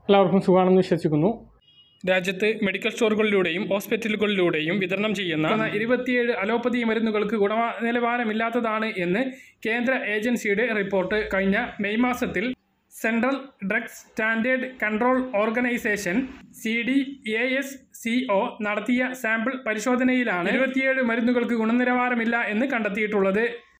എല്ലാവർക്കും സുഖമാണെന്ന് വിശ്വസിക്കുന്നു രാജ്യത്ത് മെഡിക്കൽ സ്റ്റോറുകളിലൂടെയും ഹോസ്പിറ്റലുകളിലൂടെയും വിതരണം ചെയ്യുന്ന ഇരുപത്തിയേഴ് അലോപ്പതി മരുന്നുകൾക്ക് ഗുണ നിലവാരമില്ലാത്തതാണ് എന്ന് കേന്ദ്ര ഏജൻസിയുടെ റിപ്പോർട്ട് കഴിഞ്ഞ മെയ് മാസത്തിൽ central drugs standard control organisation C D A S C O നടത്തിയ സാമ്പിൾ പരിശോധനയിലാണ് ഇരുപത്തിയേഴ് മരുന്നുകൾക്ക് ഗുണനിലവാരമില്ല എന്ന് കണ്ടെത്തിയിട്ടുള്ളത്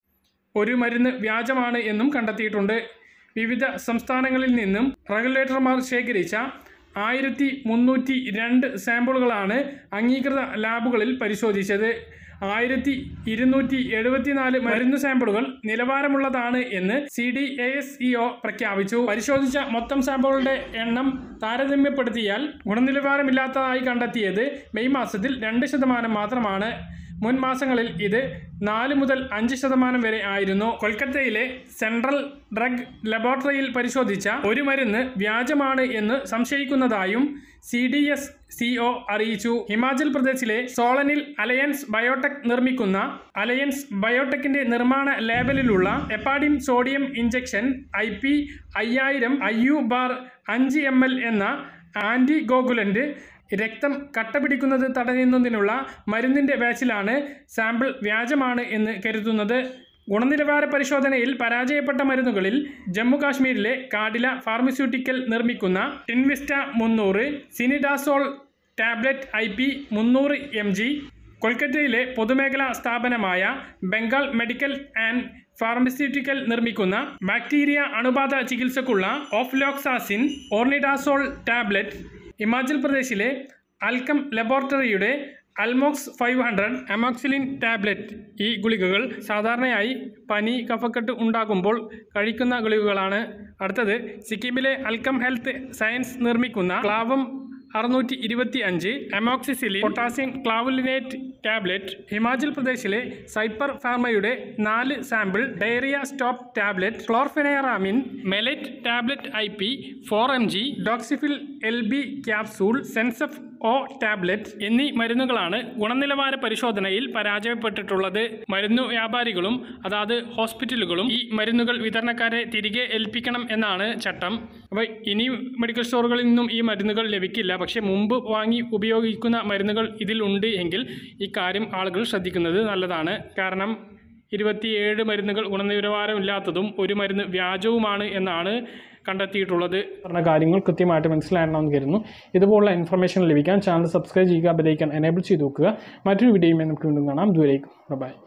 ഒരു മരുന്ന് വ്യാജമാണ് എന്നും കണ്ടെത്തിയിട്ടുണ്ട് വിവിധ സംസ്ഥാനങ്ങളിൽ നിന്നും റെഗുലേറ്റർമാർ ശേഖരിച്ച ആയിരത്തി മുന്നൂറ്റി രണ്ട് സാമ്പിളുകളാണ് അംഗീകൃത ലാബുകളിൽ പരിശോധിച്ചത് ആയിരത്തി ഇരുന്നൂറ്റി എഴുപത്തിനാല് മരുന്ന് സാമ്പിളുകൾ നിലവാരമുള്ളതാണ് എന്ന് C D A S E O പ്രഖ്യാപിച്ചു പരിശോധിച്ച മൊത്തം സാമ്പിളുകളുടെ എണ്ണം താരതമ്യപ്പെടുത്തിയാൽ ഗുണനിലവാരമില്ലാത്തതായി കണ്ടെത്തിയത് മെയ് മാസത്തിൽ രണ്ട് ശതമാനം മാത്രമാണ് മുൻ മാസങ്ങളിൽ ഇത് നാല് മുതൽ അഞ്ച് ശതമാനം വരെ ആയിരുന്നു കൊൽക്കത്തയിലെ സെൻട്രൽ ഡ്രഗ് ലബോറട്ടറിയിൽ പരിശോധിച്ച ഒരു മരുന്ന് വ്യാജമാണ് എന്ന് സംശയിക്കുന്നതായും C D S C O അറിയിച്ചു ഹിമാചൽ പ്രദേശിലെ സോളനിൽ അലയൻസ് ബയോടെക് നിർമ്മിക്കുന്ന അലയൻസ് ബയോടെക്കിന്റെ നിർമ്മാണ ലേബലിലുള്ള heparin sodium injection I P അയ്യായിരം ഐ യു ബാർ അഞ്ച് എം എൽ എന്ന ആൻറ്റി ഗോഗുലൻ്റ് രക്തം കട്ടപിടിക്കുന്നത് തടയുന്നതിനുള്ള മരുന്നിൻ്റെ ബാച്ചിലാണ് സാമ്പിൾ വ്യാജമാണ് എന്ന് കരുതുന്നത് ഗുണനിലവാര പരിശോധനയിൽ പരാജയപ്പെട്ട മരുന്നുകളിൽ ജമ്മു കാശ്മീരിലെ കാഡില ഫാർമസ്യൂട്ടിക്കൽ നിർമ്മിക്കുന്ന ടിൻവിസ്റ്റ മുന്നൂറ് സിനിഡാസോൾ ടാബ്ലറ്റ് ഐ പി മുന്നൂറ് എം ജി കൊൽക്കത്തയിലെ പൊതുമേഖലാ സ്ഥാപനമായ ബംഗാൾ മെഡിക്കൽ ആൻഡ് ഫാർമസ്യൂട്ടിക്കൽ നിർമ്മിക്കുന്ന ബാക്ടീരിയ അണുബാധ ചികിത്സക്കുള്ള ഓഫ്ലോക്സാസിൻ ഓർണിഡാസോൾ ടാബ്ലറ്റ് ഹിമാചൽ പ്രദേശിലെ അൽക്കം ലബോറട്ടറിയുടെ Almox five hundred amoxicillin tablet ഈ ഗുളികകൾ സാധാരണയായി പനി കഫക്കെട്ട് ഉണ്ടാകുമ്പോൾ കഴിക്കുന്ന ഗുളികകളാണ് അടുത്തത് സിക്കിമിലെ അൽക്കം ഹെൽത്ത് സയൻസ് നിർമ്മിക്കുന്ന ക്ലാവം അറുന്നൂറ്റി ഇരുപത്തി അഞ്ച് amoxicillin potassium clavulanate tablet Himachal പ്രദേശിലെ സൈപ്പർ ഫാർമയുടെ നാല് sample diarrhoea stop tablet chlorpheniramine maleate tablet I P four M G ഡോക്സിഫിൽ എൽ ബി ക്യാപ്സൂൾ സെൻസഫ് ഒ ടാബ്ലറ്റ് എന്നീ മരുന്നുകളാണ് ഗുണനിലവാര പരിശോധനയിൽ പരാജയപ്പെട്ടിട്ടുള്ളത് മരുന്നു വ്യാപാരികളും അതാത് ഹോസ്പിറ്റലുകളും ഈ മരുന്നുകൾ വിതരണക്കാരെ തിരികെ ഏൽപ്പിക്കണം എന്നാണ് ചട്ടം അപ്പോൾ ഇനി മെഡിക്കൽ സ്റ്റോറുകളിൽ നിന്നും ഈ മരുന്നുകൾ ലഭിക്കില്ല പക്ഷേ മുമ്പ് വാങ്ങി ഉപയോഗിക്കുന്ന മരുന്നുകൾ ഇതിലുണ്ട് എങ്കിൽ ഈ കാര്യം ആളുകൾ ശ്രദ്ധിക്കുന്നത് നല്ലതാണ് കാരണം ഇരുപത്തിയേഴ് മരുന്നുകൾ ഗുണനിലവാരമില്ലാത്തതും ഒരു മരുന്ന് വ്യാജവുമാണ് എന്നാണ് കണ്ടെത്തിയിട്ടുള്ളത് പറഞ്ഞ കാര്യങ്ങൾ കൃത്യമായിട്ട് മനസ്സിലാകണമെന്ന് കരുതുന്നു ഇതുപോലുള്ള ഇൻഫർമേഷൻ ലഭിക്കാൻ ചാനൽ സബ്സ്ക്രൈബ് ചെയ്യുക ബെലൈക്കൺ എനേബിൾ ചെയ്ത് നോക്കുക മറ്റൊരു വീഡിയോയുമായി നമുക്ക് വീണ്ടും കാണാം ദൂരേക്കും ബൈ